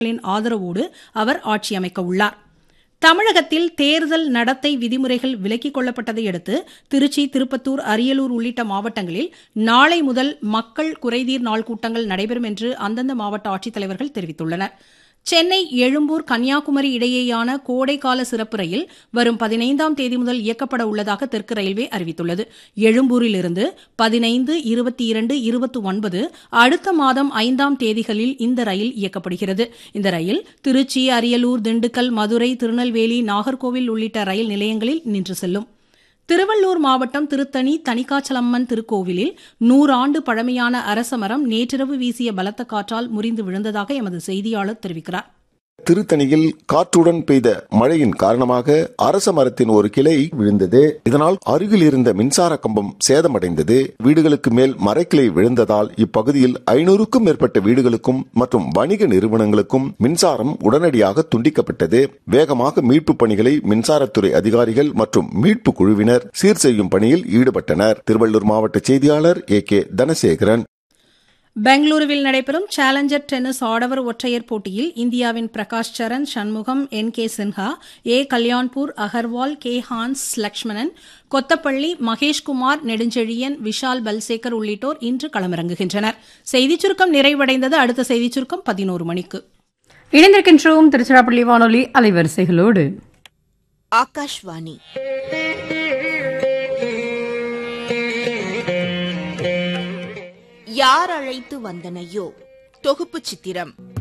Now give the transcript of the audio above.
ஆதரவோடு அவர் ஆட்சி அமைக்க உள்ளார் தமிழகத்தில் தேர்தல் நடத்தை விதிமுறைகள் விலக்கிக் கொள்ளப்பட்டதை அடுத்து திருச்சி திருப்பத்தூர் அரியலூர் உள்ளிட்ட மாவட்டங்களில் நாளை முதல் மக்கள் குறைதீர் நாள் கூட்டங்கள் நடைபெறும் என்று அந்தந்த மாவட்ட ஆட்சித்தலைவர்கள் தெரிவித்துள்ளனர் சென்னை எழும்பூர் கன்னியாகுமரி இடையேயான கோடைக்கால சிறப்பு ரயில் வரும் பதினைந்தாம் தேதி முதல் இயக்கப்பட உள்ளதாக தெற்கு ரயில்வே அறிவித்துள்ளது எழும்பூரிலிருந்து பதினைந்து இருபத்தி இரண்டு இருபத்தி ஒன்பது அடுத்த மாதம் ஐந்தாம் தேதிகளில் இந்த ரயில் இயக்கப்படுகிறது இந்த ரயில் திருச்சி அரியலூர் திண்டுக்கல் மதுரை திருநெல்வேலி நாகர்கோவில் உள்ளிட்ட ரயில் நிலையங்களில் நின்று செல்லும் திருவள்ளூர் மாவட்டம் திருத்தணி தணிகாச்சலம்மன் திருக்கோவிலில் நூறாண்டு பழமையான அரசமரம் நேற்றிரவு வீசிய பலத்த காற்றால் முறிந்து விழுந்ததாக எமது செய்தியாளர் தெரிவிக்கிறார் திருத்தணியில் காற்றுடன் பெய்த மழையின் காரணமாக அரச மரத்தின் ஒரு கிளை விழுந்தது இதனால் அருகில் இருந்த மின்சார கம்பம் சேதமடைந்தது வீடுகளுக்கு மேல் மரக்கிளை விழுந்ததால் இப்பகுதியில் ஐநூறுக்கும் மேற்பட்ட வீடுகளுக்கும் மற்றும் வணிக நிறுவனங்களுக்கும் மின்சாரம் உடனடியாக துண்டிக்கப்பட்டது வேகமாக மீட்பு பணிகளை மின்சாரத்துறை அதிகாரிகள் மற்றும் மீட்பு குழுவினர் சீர் செய்யும் பணியில் ஈடுபட்டனர் திருவள்ளூர் மாவட்ட செய்தியாளர் ஏ கே தனசேகரன் பெங்களூருவில் நடைபெறும் சேலஞ்சர் டென்னிஸ் ஆடவர் ஒற்றையர் போட்டியில் இந்தியாவின் Prakash Saran Shanmugam N K Sinha A Kalyanpur Agarwal K Hans Lakshmanan Kothapalli Maheshkumar Nedunchezhiyan Vishal Palsekar உள்ளிட்டோர் இன்று களமிறங்குகின்றனர் செய்திச் சுருக்கம் நிறைவடைந்தது அடுத்த செய்திச் சுருக்கம் பதினோரு மணிக்கு இணைந்திருக்கின்றோம் திருச்சிராப்பள்ளி வானொலி அலைவரிசைகளோடு ஆகாஷ்வாணி யார் அழைத்து வந்தனையோ தொகுப்பு சித்திரம்